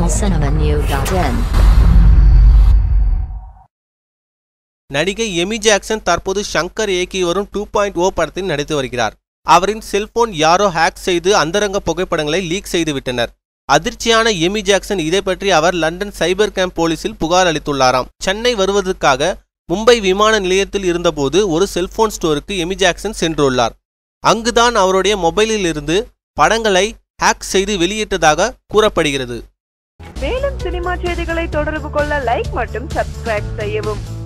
tamilcinemanew.in நடிகை Amy Jackson தற்போது ஷங்கர் இயக்கி வரும் டூ பாயிண்ட் ஓ படத்தில் நடித்து வருகிறார் அவரின் செல்போன் யாரோ ஹேக் செய்து அந்தரங்க புகைப்படங்களை லீக் செய்து விட்டனர் அதிர்ச்சியான எமி ஜாக்சன் இதை பற்றி அவர் லண்டன் சைபர் கேம்ப் போலீசில் புகார் அளித்துள்ளாராம் சென்னை வருவதற்காக மும்பை விமான நிலையத்தில் இருந்தபோது ஒரு செல்போன் ஸ்டோருக்கு எமி ஜாக்சன் சென்றுள்ளார் அங்குதான் அவருடைய மொபைலில் இருந்து படங்களை ஹேக் செய்து வெளியிட்டதாக கூறப்படுகிறது மேலும் சினிமா செய்திகளை தொடர்பு கொள்ள லைக் மற்றும் சப்ஸ்கிரைப் செய்யவும்